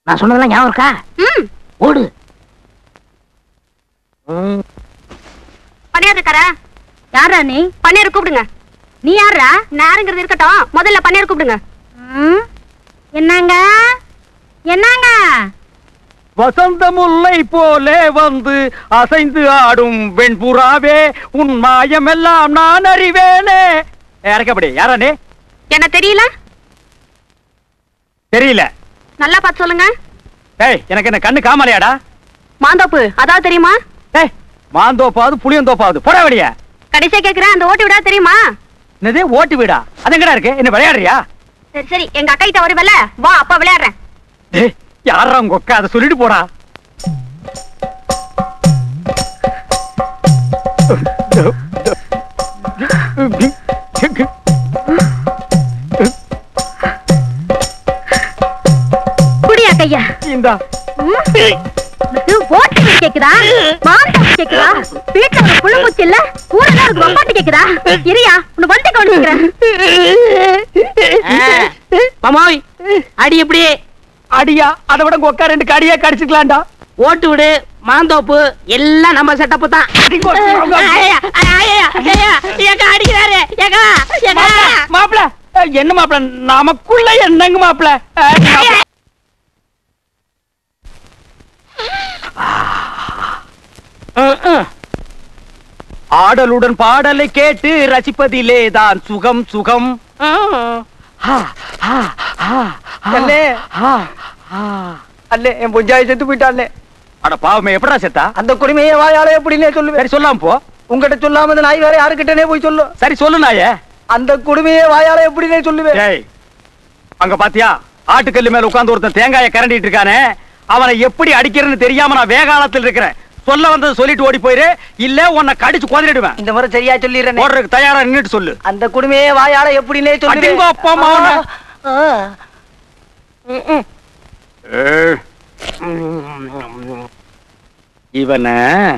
நான் சொன்னதெல்லாம் ஞாபகம் இருக்கா ம் ஓடு பணியார் இருக்காரா யாரா நீ பணியார் கூப்பிடுங்க நீ யாரா நேரங்கிறது இருக்கட்டும் முதல்ல பணியார் கூப்பிடுங்க என்னங்க என்னங்க வசந்த முல்லை போலே வந்து அசைந்து ஆடும் வெண்புறாவே உன் மாயமெல்லாம் நான் அறிவேனே இறக்கப்படி யாரா நீ என்ன தெரியல தெரியல நல்லா பார்த்து சொல்லுங்க ஏய் எனக்கு என்ன கண்ணு காமலையாடா மாந்தோப்பு அதாவது தெரியுமா ஏய் மாந்தோப்பாவது புளியந்தோப்பாவது போடா வெளிய கடைசியா கேக்குறேன் அந்த ஓட்டு விடா தெரியுமா என்னது ஓட்டு வீடா அது எங்கடா இருக்கு என்ன விளையாடுறியா சரி சரி எங்க அக்கா கிட்ட வருவல வா அப்பா விளையாடுறேன் ஏய் யாரா உங்க அக்கா அதை சொல்லிட்டு போடா குடியா கையா இந்தா உனக்கு ஓட்டு வீடு கேக்குதா மாந்தோப்பு கேக்குதா வீட்டுல ஒரு புழு பூச்சி இல்ல ஊரெல்லாம் இருக்கு வப்பாட்டு கேக்குதா இரியா உன்னை வந்து கவனிக்கிறேன் மாமாய் அடி எப்படி அடியா அதை விட உங்க அக்கா ரெண்டு கடியா கடிச்சுக்கலாம்டா ஓட்டு விடு மாந்தோப்பு எல்லாம் நம்ம செட்டப்பு தான் ஐயா, ஐயா, ஐயா, ஏக்கா அடிக்கிறாரு ஏக்கா ஏக்கா மாப்பிள என்ன மாப்பிள நமக்குள்ள என்னங்க மாப்பிள ஆடலுடன் பாடலை கேட்டு ரசிப்பதிலே தான் சுகம் சுகம் அண்ணே. அல்லே என் பொஞ்சாய செத்து போயிட்டாலே அட பாவமே எப்படா செத்தா அந்த கொடுமையை வாயால எப்படின்னே சொல்லுவேன் சரி சொல்லாம போ உங்ககிட்ட சொல்லாம இந்த நாய் வேற யாருக்கிட்டனே போய் சொல்லும் சரி சொல்லு நாயே அந்த கொடுமையை வாயால எப்படின்னே சொல்லுவேன் டேய் அங்க பாத்தியா ஆட்டுக்கல்லு மேல உட்கார்ந்து ஒருத்தன் தேங்காய கரண்டிட்டு இருக்கானே அவனை எப்படி அடிக்கிறதுன்னு தெரியாம நான் வேகாலத்தில் இருக்கிறேன் சொல்ல வந்தது சொல்லிட்டு ஓடி போயிரு இல்ல உன்னை கடிச்சு கொதிடுவேன் இந்த முறை சரியா சொல்லிடுறேன் ஓடுறதுக்கு தயாரா நின்னுட்டு சொல்லு அந்த கொடுமையை வாயால எப்படின்னே அடிங்கோ அப்பா மகனே. சொல்லுவேன் ஏய். இவன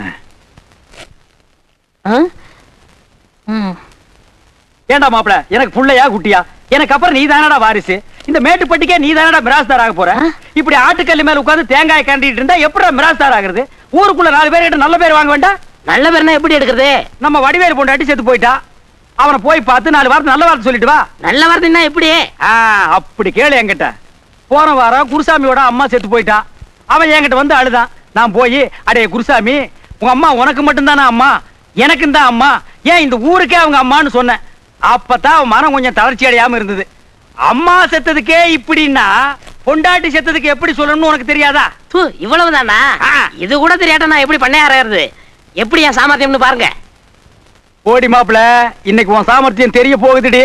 ஏண்டா மாப்பிள எனக்கு புள்ளையா குட்டியா எனக்கு அப்புறம் நீ தானடா வாரிசு இந்த மேட்டுப்பட்டிக்கே நீ தானடா மிராஸ்தார் ஆக போற இப்படி ஆட்டுக்கல்லு மேல உட்கார்ந்து தேங்காய் கண்டிட்டு இருந்தா எப்படா மிராஸ்தார் ஆகுறது ஊருக்குள்ள நாலு பேர் கிட்ட நல்ல பேர் வாங்க வேண்டாம் நல்ல பேர்னா எப்படி எடுக்கிறது நம்ம வடிவேல் பொண்ணு அடி செத்து போயிட்டா அவனை போய் பார்த்து நாலு வார்த்தை நல்ல வார்த்தை சொல்லிட்டு வா நல்ல வார்த்தைன்னா எப்படி ஆ, அப்படி கேளு என்கிட்ட போன வாரம் குருசாமியோட அம்மா செத்து போயிட்டா அவன் என்கிட்ட வந்து அழுதான் நான் போய் அடே குருசாமி உங்க அம்மா உனக்கு மட்டும்தானா அம்மா எனக்கும் தான் அம்மா ஏன் இந்த ஊருக்கே அவங்க அம்மான்னு சொன்னேன் அப்பதான் அவன் மனம் கொஞ்சம் தளர்ச்சி அடையாம இருந்தது அம்மா செத்ததுக்கே இப்படின்னா பொண்டாட்டி செத்ததுக்கு எப்படி சொல்லணும்னு உனக்கு தெரியாதா தூ இவ்வளவுதானா ஆ. இது கூட தெரியாட்ட நான் எப்படி பண்ணைய ஆறாயிருது எப்படி என் சாமர்த்தியம்னு பாருங்க ஓடி மாப்பிள இன்னைக்கு உன் சாமர்த்தியம் தெரிய போகுதுடி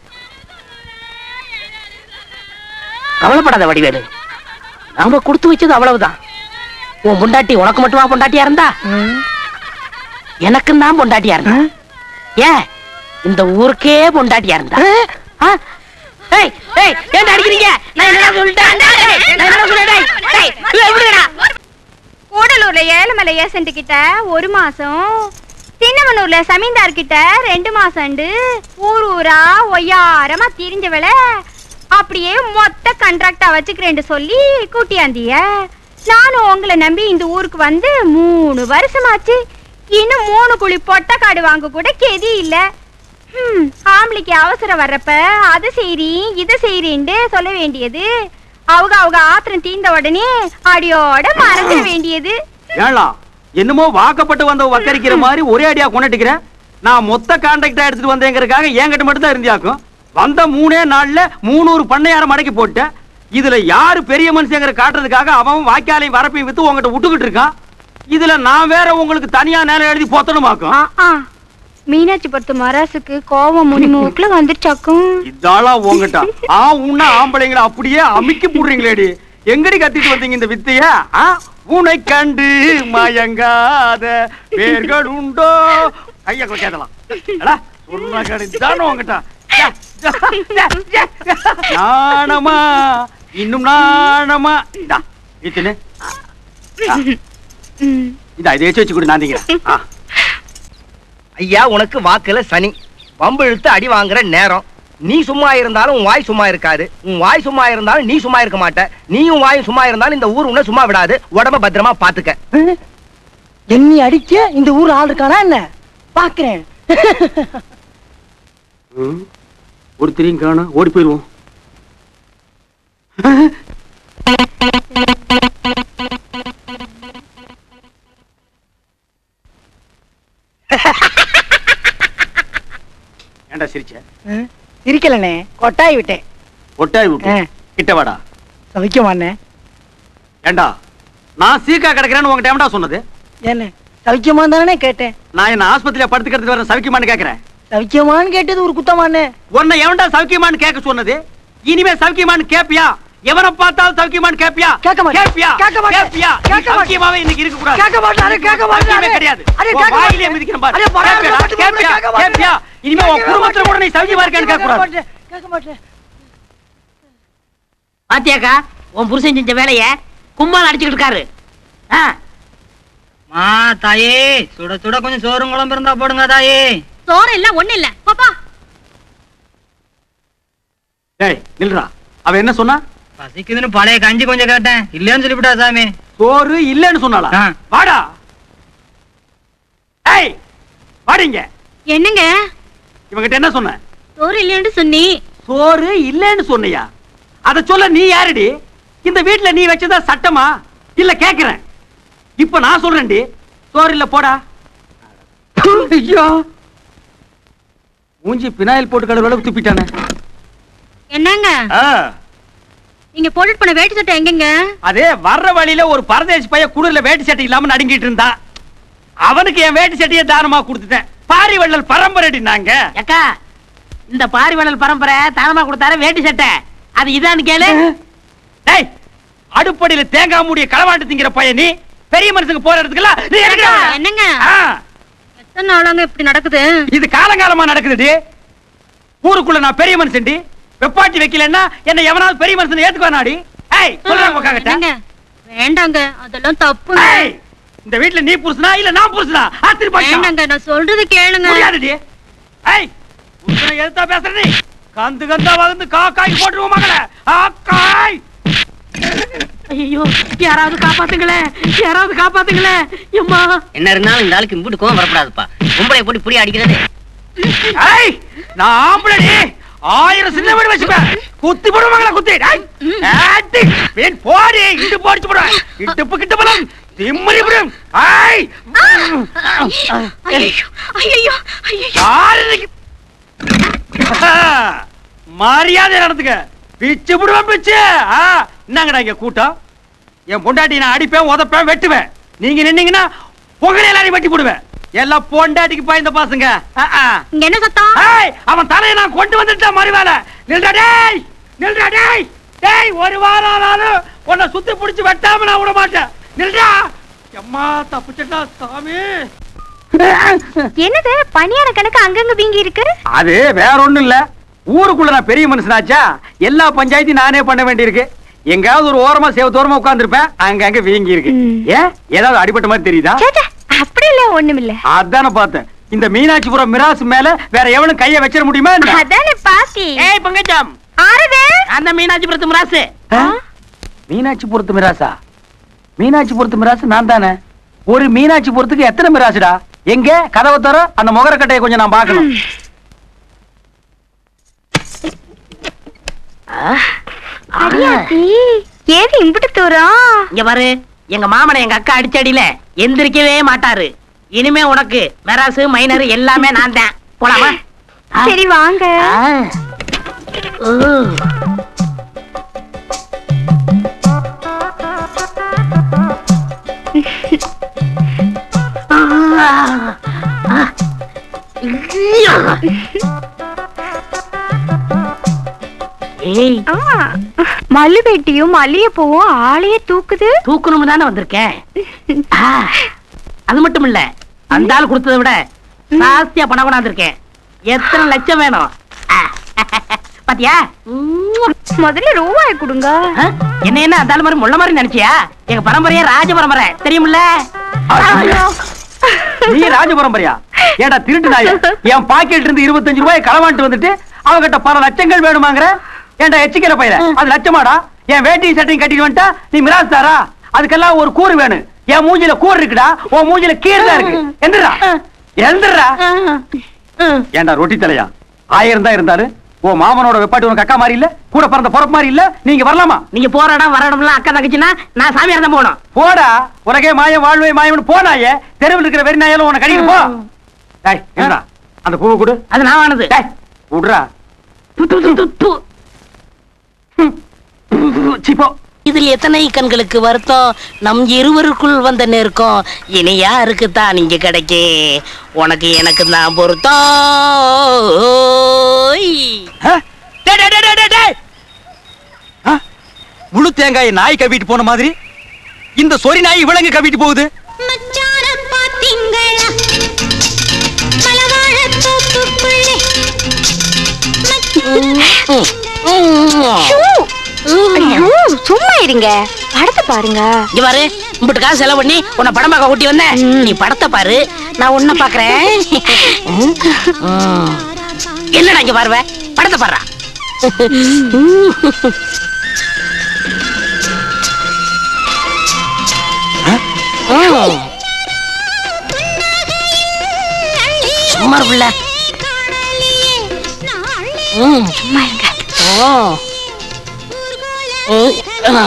கவலைப்படாத வடிவேலு நாம கொடுத்து வச்சது அவ்வளவுதான் உன் பொண்டாட்டி உனக்கு மட்டுமா பொண்டாட்டியா இருந்தா எனக்கும் தான் பொண்டாட்டியா இருந்தா ஏன் இந்த ஊருக்கே பொண்டாட்டியா இருந்தா ஆ? ஏய், ஏய், ஏன்டா அடிக்கிறீங்க நான் என்னடா சொல்லிட்டேன் ஏய், நான் என்னடா சொல்லிட்டேன் ஏய், ஏய், விடுங்கடா. கூடலூர்ல ஏழுமலை ஏசன்ட் கிட்ட ஒரு மாசம் சின்னமனூர்ல சமீந்தார் கிட்ட ரெண்டு மாசம்ண்டு ஊர் ஊரா ஒய்யாரமா திரிஞ்சவள அப்படியே மொத்த கண்ட்ராக்டா வச்சுக்கிறேன்னு சொல்லி கூட்டியாந்திய நானும் உங்களை நம்பி இந்த ஊருக்கு வந்து மூணு வருஷமாச்சு இன்னும் மூணு குழி பொட்டக்காடு வாங்க கூட கெதி இல்ல ஹம், ஆம்பளைக்கு அவசரம் வர்றப்ப அது செய்றி இது செய்றின்னு சொல்ல வேண்டியது அவங்க அவங்க ஆத்திரம் தீர்ந்த உடனே அடியோட மறந்துட வேண்டியது ஏழா என்னமோ வாக்கப்பட்டு வந்த வக்கரிக்கிற மாதிரி ஒரே அடியா கொண்டுட்டிக்கிற நான் மொத்த கான்ட்ராக்டா எடுத்துட்டு வந்தேங்கிறதுக்காக என்கிட்ட மட்டும் தான் இருந்தியாக்கும் வந்த மூணே நாள்ல மூணூறு பண்ணையார மடக்கி போட்டேன் இதுல யாரு பெரிய மனுஷங்கிற காட்டுறதுக்காக அவன் வாய்க்காலையும் வரப்பையும் வித்து உங்ககிட்ட விட்டுக்கிட்டு இருக்கான் இதுல நான் வேற உங்களுக்கு தனியா நேரம் எழுதி போத்தணுமாக்கும் ஆ, ஆ. மீனாட்சி பத்து மராசுக்கு கோவம் முனிமூக்குல வந்துருச்சாக்கும் இதாளா உங்ககிட்ட ஆ உன்ன ஆம்பளைங்களை அப்படியே அமுக்கி போடுறீங்களேடி எங்கடி கத்திட்டு வந்தீங்க இந்த வித்தைய ஆ? உன்னை கண்டு மயங்காத பேர்கள் உண்டோ கைய கேட்கலாம் சொன்ன கடிதானோ உங்ககிட்ட ச்சே, ச்சே, ச்சே, ச்சே. நாணமா இன்னும் நாணமா இதா இத்தனு இதா இதை வச்சு வச்சு கொடு நான் திங்கிறேன் ஆ. ஐயா உனக்கு வாக்குல சனி வம்பு இழுத்து அடி வாங்குற நேரம் நீ சும்மா இருந்தாலும் உன் வாய் சும்மா இருக்காது உன் வாய் சும்மா இருந்தாலும் நீ சும்மா இருக்க மாட்ட நீயும் வாயும் சும்மா இருந்தாலும் இந்த ஊர் உன்னை சும்மா விடாது உடம்ப பத்திரமா பாத்துக்க என்னை அடிக்க இந்த ஊர் ஆள் இருக்கானா என்ன பாக்குறேன் ம். ஒருத்தரையும் காணோம் ஓடி போயிருவோம் ஏன்டா சிரிச்ச இருக்கலண்ணே கொட்டாய் விட்டேன் ஒட்டாய் விட்டு ஆ. கிட்ட வாடா சவிக்கமாண்ணே ஏண்டா நான் சீக்கா கிடக்கிறேன்னு உங்ககிட்ட ஏன்டா சொன்னது என்ன சவிக்கமா தானே கேட்டேன் நான் என்ன ஆஸ்பத்திரியில படுத்துக்கிறது வர சவிக்குமான்னு கேக்குறேன் சவிக்கமான்னு கேட்டது ஒரு குத்தமாண்ணே உன்னை எவன்டா சவிக்குமான்னு கேட்க சொன்னது இனிமே சவிக்குமான்னு கேப்பியா எவனை பார்த்தாலும் சவிக்குமான்னு கேப்பியா கேட்க மாட்டேன். கேப்பியா கேட்க மாட்டேன். கேப்பியா கேட்க மாட்டேன். சவிக்குமாவே இன்னைக்கு இருக்க கூடாது கேட்க மாட்டாரு, கேட்க மாட்டாரு. சத்தியமே கிடையாது அடே, உன் கேட்க வாயிலே மாட்டேன். மிதிக்கிறேன் பாரு அடே, பரவாயில்ல, கேப்பியா பரவாயில்ல, கேப்பியா கேட்க மாட்டேன். கேப்பியா இனிமே உன் கேட்க குடும்பத்துல கூட நீ மாட்டேன். சவிக்குமா இருக்கான்னு கேட்க கூடாது மாட்டேன். கேட்க மாட்டேன் பாத்தியாக்கா உன் புருஷன் செஞ்ச வேலைய கும்மால் அடிச்சுக்கிட்டு இருக்காரு ஆ, மா தாயே சுட சுட கொஞ்சம் சோறும் குழம்பு இருந்தா போடுங்க தாயே சோறு இல்ல ஒண்ணு இல்ல பாப்பா டேய் நில்றா அவ என்ன சொன்னா பசிக்குதுன்னு பழைய கஞ்சி கொஞ்சம் கேட்டேன் இல்லன்னு சொல்லிவிட்டா சாமி சோறு இல்லன்னு சொன்னாளா ஆ. வாடா ஏய் வாடிங்க என்னங்க இவங்கிட்ட என்ன சொன்ன சோறு இல்லைன்னு சொன்னி சோறு இல்லன்னு சொன்னியா அத சொல்ல நீ யாருடி இந்த வீட்ல நீ வச்சதா சட்டமா இல்ல கேக்குறேன் இப்ப நான் சொல்றேன்டி சோறு இல்ல போடா ஐயோ மூஞ்சி பினாயில் போட்டு கடவுள் அளவுக்கு துப்பிட்டானே என்னங்க ஆ, நீங்க போட்டுட்டு போன வேட்டி சட்டை எங்கங்க அதே வர்ற வழியில ஒரு பரதேசி பைய குளிர்ல வேட்டி சட்டை இல்லாம நடுங்கிட்டு இருந்தா அவனுக்கு என் வேட்டி சட்டையை தானமா கொடுத்துட்டேன் பாரி வள்ளல் பரம்பரைடி நாங்க அக்கா இந்த பாரிவளல் பரம்பரை தானமா கொடுத்தாரு வேட்டி சட்டை அது இதான்னு கேளு டேய் அடுப்படியில தேங்காய் மூடிய களவாண்டு திங்கிற பையன் நீ பெரிய மனுஷங்க போற இடத்துக்குலாம் நீ எதுக்கு வர? என்னங்க ஆ, எத்தனை நாளாங்க இப்படி நடக்குது இது காலங்காலமா நடக்குதுடி ஊருக்குள்ள நான் பெரிய மனுஷன்டி வெப்பாட்டி வைக்கலன்னா என்ன எவனாவது பெரிய மனுஷன் ஏத்துக்குவானாடி ஏய் சொல்றாங்க உக்காகிட்ட என்னங்க வேண்டாங்க அதெல்லாம் தப்பு ஏய் இந்த வீட்ல நீ புருஷனா இல்ல நான் புருஷனா ஆத்திரி பாக்கா வேண்டாங்க நான் சொல்றது கேளுங்க முடியாதுடி ஏய் புருஷனை எதுத்தா பேசுற நீ கந்து கந்தா வந்து காக்காய் போட்டுருவோம் மகள ஆக்காய் ஐயோ யாராவது காப்பாத்துங்களேன் யாராவது காப்பாத்துங்களேன் எம்மா என்ன இருந்தாலும் இந்த ஆளுக்கு இம்புட்டு கோவம் வரக்கூடாதுப்பா பொம்பளை போட்டு புடி அடிக்கிறது ஏய் நான் ஆம்பளடி ஆயிரம் சின்ன வீடு வச்சுப்பேன் குத்தி போடுவோம் மகள குத்தி ஏய், ஆட்டி வீண் போடி இட்டு போடிச்சு போடுவேன் இட்டுப்பு கிட்ட போலாம் திம்மறி போடும் ஏய் ஐயோ ஐயோ ஐயோ யாரு இன்னைக்கு? மரியாதை நடந்துக்க பிச்சு விடுவேன் பிச்சு ஆ, என்னங்கடா இங்க கூட்டம் என் பொண்டாட்டி நான் அடிப்பேன் உதப்பேன் வெட்டுவேன் நீங்க நின்னீங்கன்னா உங்களை எல்லாரையும் வெட்டி போடுவேன் எல்லாம் பொண்டாட்டிக்கு பாய்ந்த பாசங்க ஆ, ஆ. இங்க என்ன சத்தம் ஏய், அவன் தலையை நான் கொண்டு வந்துட்டேன் மறுவேளை நில்றா டேய் நில்றா டேய் டேய் ஒரு வாரம் ஆனாலும் உன்னை சுத்தி புடிச்சு வெட்டாம நான் விட மாட்டேன் நில்றா எம்மா தப்பிச்சிட்டா சாமி என்னது பணியார கணக்கு அங்கங்க வீங்கி இருக்கு அது வேற ஒண்ணும் இல்ல ஊருக்குள்ள நான் பெரிய மனுஷனாச்சா எல்லா பஞ்சாயத்தையும் நானே பண்ண வேண்டியிருக்கு எங்காவது ஒரு ஓரமா சேவத்தோரமா உட்கார்ந்திருப்பேன் அங்க அங்க வீங்கி இருக்கு ம். ஏன் ஏதாவது அடிபட்ட மாதிரி தெரியுதா சேச்சே, அப்படி இல்ல ஒண்ணும் இல்ல அதானே பார்த்தேன் இந்த மீனாட்சிபுரம் மிராசு மேல வேற எவனும் கைய வச்சிட முடியுமா என்ன? அதானே பாத்தி ஏய் பங்கஜம் ஆறுது அந்த மீனாட்சிபுரத்து மிராசு ஆ? மீனாட்சிபுரத்து மிராசா மீனாட்சிபுரத்து மிராசு நான் தானே ஒரு மீனாட்சிபுரத்துக்கு எத்தனை மிராசுடா எங்க கதவை தர அந்த முகரக்கட்டையை கொஞ்சம் நான் பார்க்கணும் அடியாத்தி ஏது இம்புட்டு தூரம் இங்க பாரு எங்க மாமனை எங்க அக்கா அடிச்சடியில எந்திரிக்கவே மாட்டாரு இனிமே உனக்கு மெராசு மைனரு எல்லாமே நான் தான் போலாமா ஆ. சரி வாங்க ஆ. ஓ. ஆ. ஆ. ஐயோ. ஏய் ஆ, மல்லு வெட்டியும் மல்லிகைப்பூவும் ஆளையே தூக்குது தூக்கணும் தானே வந்திருக்கேன் ஆ, அது மட்டும் இல்ல அந்த ஆள் கொடுத்ததை விட ஜாஸ்தியா பணம் கொண்டாந்துருக்கேன் எத்தனை லட்சம் வேணும் ஆ, பாத்தியா உம். முதல்ல ரூபாய் கொடுங்க ஆ, என்ன என்ன அந்த ஆள் மாதிரி முள்ள மாதிரி நினைச்சியா எங்க பரம்பரையே ராஜ பரம்பரை தெரியுமில்ல ஐயோ. நீ ராஜ பரம்பரையா ஏடா திருட்டு நாய என் பாக்கெட் இருந்து இருபத்தஞ்சு ரூபாய் களவாண்டு வந்துட்டு அவகிட்ட பல லட்சங்கள் வேணுமாங்கிற ஏன்டா எச்சிக்கிற பையல அது லட்சமாடா என் வேட்டி சட்டையும் கட்டிட்டு வந்துட்டா நீ மிராஸ் தாரா அதுக்கெல்லாம் ஒரு கூறு வேணும் என் மூஞ்சில கூறு இருக்குடா உன் மூஞ்சில கீழ் தான் இருக்கு எந்திரா எந்திரா ஏன்டா ரொட்டி தலையா ஆயிரம் தான் இருந்தாரு உன் மாமனோட வெப்பாட்டி உனக்கு அக்கா மாதிரி இல்ல கூட பிறந்த பொறப்பு மாதிரி இல்ல நீங்க வரலாமா நீங்க போற இடம் வர இடம்லாம் அக்கா தங்கச்சின்னா நான் சாமியார் தான் போகணும் போடா உனக்கே மாயம் வாழ்வே மாயம்னு போனாயே தெருவில் இருக்கிற வெறி நாயாலும் உனக்கு கடிக்கு போ டேய் என்னடா அந்த பூவை கொடு அது நான் ஆனது டேய் விடுறா து, து, து, து, து. சி, போ இதில் எத்தனை கண்களுக்கு வருத்தம் நம் இருவருக்குள் வந்த நெருக்கம் இனி யாருக்கு தான் இங்க கிடைக்கே உனக்கு எனக்கு தான் பொருத்தம் ஓய். ஆ? டேய், டேய், டேய், டேய், டேய். ஆ? முழு தேங்காயை நாய் கவிட்டு போன மாதிரி இந்த சொறி நாய் இவளங்க கவிட்டு போகுது மச்சான பாத்தீங்களா மலவாழத் தோப்புக்குள்ளே ம், ம். ஐயோ சும்மா இருங்க படத்தை பாருங்க இங்க பாரு இம்பிட்டு காசு செலவு பண்ணி உன்னை படம் பார்க்க கூட்டி வந்தேன் நீ படத்தை பாரு நான் உன்னை பாக்குறேன் ம். என்னடா இங்க பாருவ படத்தை பாடுறா ம். சும்மா இருக்குல்ல ம். சும்மா இருங்க ஓ. ம். ஆ.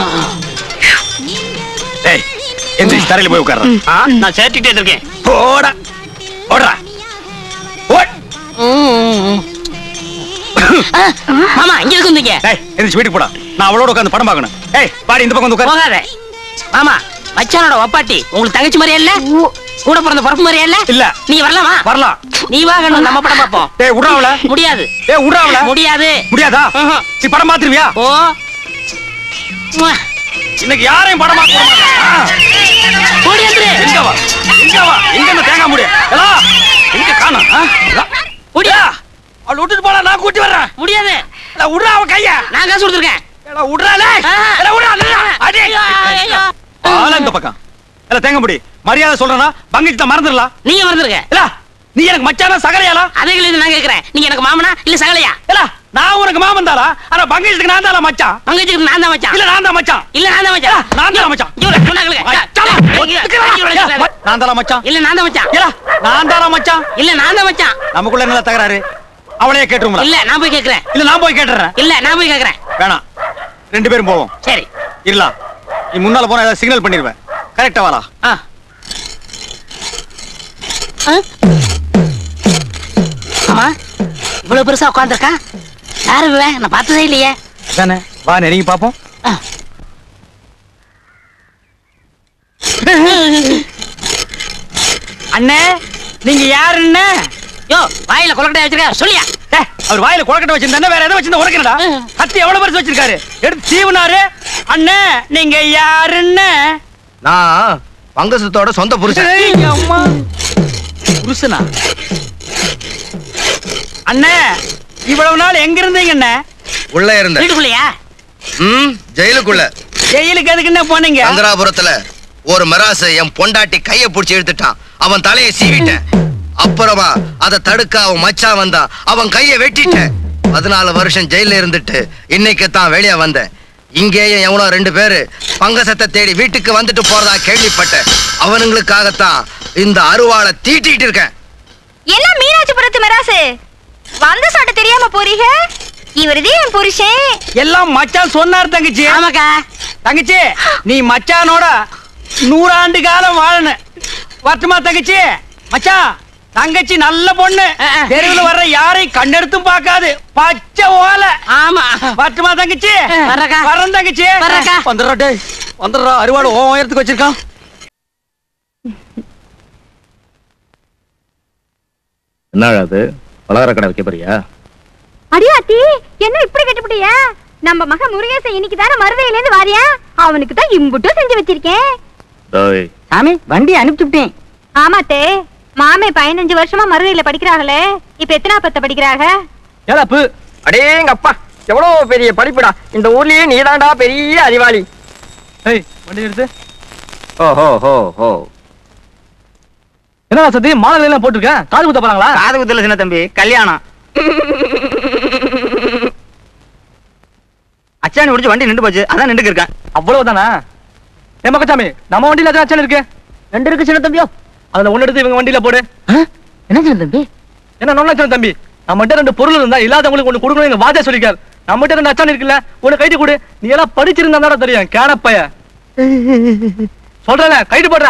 டேய் எந்திரிச்சு தரையில போய் உட்கார்றேன் நான் சேர்த்துக்கிட்டே இருக்கேன் போடா ஓடுறா ஓட் ம். ஆ, மாமா இங்க இருக்கு வந்தீங்க டேய் எந்திரிச்சு வீட்டுக்கு போடா நான் அவளோட உட்கார்ந்து படம் பார்க்கணும் ஏய் பாடி இந்த பக்கம் வந்து உட்கார் போகாத மாமா மச்சானோட வப்பாட்டி உங்களுக்கு தங்கச்சி மாதிரியா இல்ல கூட பிறந்த பிறப்பு மாதிரியா இல்ல இல்ல. நீ வரலாமா வரலாம் நீ வாங்கணும் நம்ம படம் பார்ப்போம் டேய் விடுறா அவள முடியாது டேய் விடுறா அவள முடியாது முடியாதா ம்ஹும். நீ படம் பாத்துருவியா ஓ முவா. இன்னைக்கு யாரையும் படம் பார்க்க விட மாட்டேன். ஆ. ஓடி வந்துரு எங்க வா எங்க வா எங்க இந்த தேங்காய் முடிய எலா எங்க காணோம் ஆ? எலா. ஓடியா அவளை விட்டுட்டு போடா நான் கூட்டி வர்றேன் முடியாது எலா, விடுறா அவ கைய நான் காசு கொடுத்துருக்கேன் எலா, விடுறா லே. எலா, விடுறா, நில்லுடா. அடி. ஐயோ, ஐயோ. ஆளா இந்த பக்கம் எல்லாம் தேங்க முடி மரியாதை சொல்றேனா பங்கிட்டு மறந்துடலாம் நீங்க மறந்துருங்க இல்ல நீ எனக்கு மச்சானா சகலையாளா அதே கேள்வி நான் கேக்குறேன் நீங்க எனக்கு மாமனா இல்ல சகலையா இல்ல நான் உனக்கு மாமன் தாரா ஆனா பங்கிட்டுக்கு நான் தானே மச்சான் பங்கஜுக்கு நான் தான் மச்சான் இல்ல நான் தான் மச்சான் இல்ல நான் தான் மச்சான் நான் தான் மச்சான் இவரு, சொன்னா கேளுங்க. மச்சான், ஒத்துக்கிறா. இல்ல, நான் தானே மச்சான் இல்ல நான் தான் மச்சான் இல்ல நான் தானே மச்சான் இல்ல நான் தான் மச்சான் நமக்குள்ள என்ன தகராறு அவளையே கேட்டுருங்களா இல்ல நான் போய் கேக்குறேன் இல்ல நான் போய் கேட்டுறேன் இல்ல நான் போய் கேக்குறேன் வேணாம் ரெண்டு பேரும் போவோம் சரி இல்ல நீ முன்னால போனா ஏதாவது சிக்னல் பண்ணிடுவேன் கரெக்டா வாடா ஆ. ஆ? ஆமா இவ்வளவு பெருசா உட்காந்துருக்கா யாரு இவன் நான் பார்த்ததே இல்லையே தானே வா நெருங்கி பாப்போம் ஆ. அண்ணே நீங்க யாருன்னு யோ வாயில கொலக்கட்டை வச்சிருக்க சொல்லியா ஏய், அவர் வாயில குழக்கட்டை வச்சிருந்தா வேற எதை வச்சிருந்தா உனக்கு என்னடா ம். கத்தி எவ்வளவு பெருசு வச்சிருக்காரு எடுத்து சீவனாரு அண்ணே நீங்க யாருன்னு நான் பங்கசத்தோட சொந்த புருஷன் ஏய், அம்மா. புருஷனா அண்ணே இவ்வளவு நாள் எங்க இருந்தீங்க அண்ணே உள்ள இருந்த வீட்டுக்குள்ளயா ம் ஜெயிலுக்குள்ள ஜெயிலுக்கு எதுக்கு என்ன போனீங்க சந்திராபுரத்துல ஒரு மெராசு என் பொண்டாட்டி கைய புடிச்சு இழுத்துட்டான் அவன் தலையை சீவிட்டேன் அப்புறமா அதை தடுக்க அவன் மச்சான் வந்தான் அவன் கைய வெட்டிட்டேன் பதினாலு வருஷம் ஜெயில இருந்துட்டு இன்னைக்கு தான் வெளியே வந்தேன் இங்கேயும் எவனோ ரெண்டு பேரு பங்கசத்தை தேடி வீட்டுக்கு வந்துட்டு போறதா கேள்விப்பட்டேன் அவனுங்களுக்காகத்தான் இந்த அருவாளை தீட்டிட்டு இருக்கேன் என்ன மீனாட்சிபுரத்து மெராசு வந்த சாட்ட தெரியாம போறீங்க இவருதே என் புருஷன் எல்லாம் மச்சான் சொன்னார் தங்கச்சி ஆமாக்கா தங்கச்சி நீ மச்சானோட நூறாண்டு காலம் வாழணும் வரட்டுமா தங்கச்சி மச்சான் தங்கச்சி நல்ல பொண்ணு ஆ, ஆ. தெருவுல வர்ற யாரையும் கண்டெடுத்தும் பார்க்காது பச்சை ஓலை ஆமா வரட்டுமா தங்கச்சி வர்றேக்கா. வரேன் தங்கச்சி வர்றேக்கா. வந்துடுறா டேய் வந்துடுறா அறுவாடு ஓ உயரத்துக்கு வச்சிருக்கான் என்ன அது பலகார கடை வைக்க போறியா அடியாத்தி என்ன இப்படி கட்டுப்பிட்டியா நம்ம மகன் முருகேசன் இன்னைக்கு தானே மருதையில இருந்து வாரியா அவனுக்கு தான் இம்புட்டும் செஞ்சு வச்சிருக்கேன் சாமி வண்டி அனுப்பிச்சுட்டேன் ஆமாத்தே மாமே பதினஞ்சு வருஷமா மருதையில படிக்கிறாங்களே இப்ப எத்தனா பத்த படிக்கிறாங்க ஏலாப்பு அடேங்க அப்பா எவ்வளவு பெரிய படிப்புடா இந்த ஊர்லயே நீதான்டா பெரிய அறிவாளி ஏய் வண்டி எடுத்து ஓஹோ ஹோ ஹோ என்ன சத்தி மாலை எல்லாம் போட்டிருக்கேன் காது குத்த போறாங்களா காது குத்துல சின்ன தம்பி கல்யாணம் அச்சாணி முடிச்சு வண்டி நின்று போச்சு அதான் நின்று இருக்கேன் அவ்வளவுதானா ஏ மகச்சாமி நம்ம வண்டியில எத்தனை அச்சன் இருக்கு ரெண்டு இருக்கு சின்ன தம்பியோ அதுல ஒண்ணு எடுத்து இவங்க வண்டியில போடு என்ன சின்ன தம்பி என்ன நொன்னாச்சன் தம்பி நம்மகிட்ட ரெண்டு பொருள் இருந்தா இல்லாதவங்களுக்கு ஒண்ணு கொடுக்கணும் எங்க வாஜா சொல்லிருக்காரு நம்மகிட்ட ரெண்டு அச்சான் இருக்குல்ல ஒண்ணு கைட்டு கொடு நீ எல்லாம் படிச்சிருந்தா தானே தெரியும் கேனப்பைய சொல்றல கைட்டு போடுறா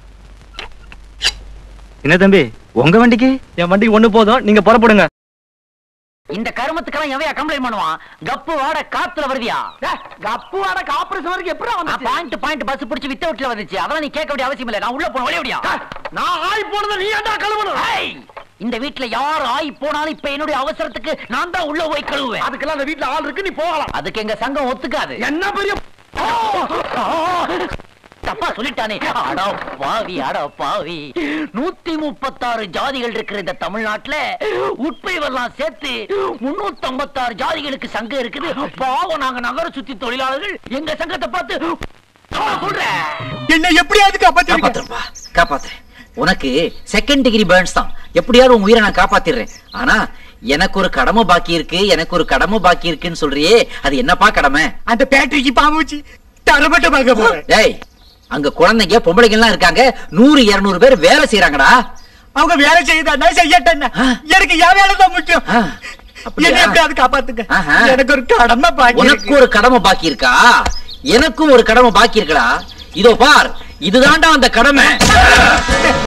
என்ன தம்பி உங்க வண்டிக்கு என் வண்டிக்கு ஒண்ணு போதும் நீங்க புறப்படுங்க இந்த கருமத்துக்கெல்லாம் எவையா கம்ப்ளைண்ட் பண்ணுவான் கப்பு வாட காத்துல வருவியா கப்பு வாட ஆபரேஷன் வரைக்கும் எப்படி வந்து பாயிண்ட் பாயிண்ட் பஸ் பிடிச்சு வித்த விட்டுல வந்துச்சு அதெல்லாம் நீ கேட்க வேண்டிய அவசியம் இல்ல நான் உள்ள போன ஒளிய நான் ஆய் போனது நீ ஏன்டா கழுவணும் இந்த வீட்ல யார் ஆய் போனாலும் இப்ப என்னுடைய அவசரத்துக்கு நான் தான் உள்ள போய் கழுவுவேன் அதுக்கெல்லாம் அந்த வீட்ல ஆள் இருக்கு நீ போகலாம் அதுக்கு எங்க சங்கம் ஒத்துக்காது என்ன பெரிய தப்பா சொல்லிட்டானே அட பாவி அட பாவி நூத்தி முப்பத்தாறு ஜாதிகள் இருக்கிற இந்த தமிழ்நாட்டுல உட்பிரிவெல்லாம் சேர்த்து முன்னூத்தி ஐம்பத்தாறு ஜாதிகளுக்கு சங்கம் இருக்குது பாவம் நாங்க நகர சுத்தி தொழிலாளர்கள் எங்க சங்கத்தை பார்த்து சொல்றேன் என்ன எப்படியாவது காப்பாத்துறப்பா காப்பாத்துறேன் உனக்கு செகண்ட் டிகிரி பேர்ன்ஸ் தான் எப்படியாவது உன் உயிரை நான் காப்பாத்திடுறேன் ஆனா எனக்கு ஒரு கடமை பாக்கி இருக்கு எனக்கு ஒரு கடமை பாக்கி இருக்குன்னு சொல்றியே அது என்னப்பா கடமை அந்த பேட்டரிக்கு பாம்பு வச்சு தரப்பட்ட பார்க்க போறேன் டேய் அங்க குழந்தைங்க பொம்பளைங்க எல்லாம் இருக்காங்க நூறு இருநூறு பேர் வேலை செய்யறாங்கடா அவங்க வேலை செய்யுதா செய்யட்டேன் ஆ. எனக்கு என் வேலை தான் முக்கியம் ஆ, அப்படியா? என்ன எப்படியாவது காப்பாத்துங்க ஆஹா. எனக்கு ஒரு கடமை பாக்கி உனக்கு இருக்கு. ஒரு கடமை பாக்கி இருக்கா எனக்கும் ஒரு கடமை பாக்கி இருக்குடா இதோ பார் இதுதான்டா அந்த கடமை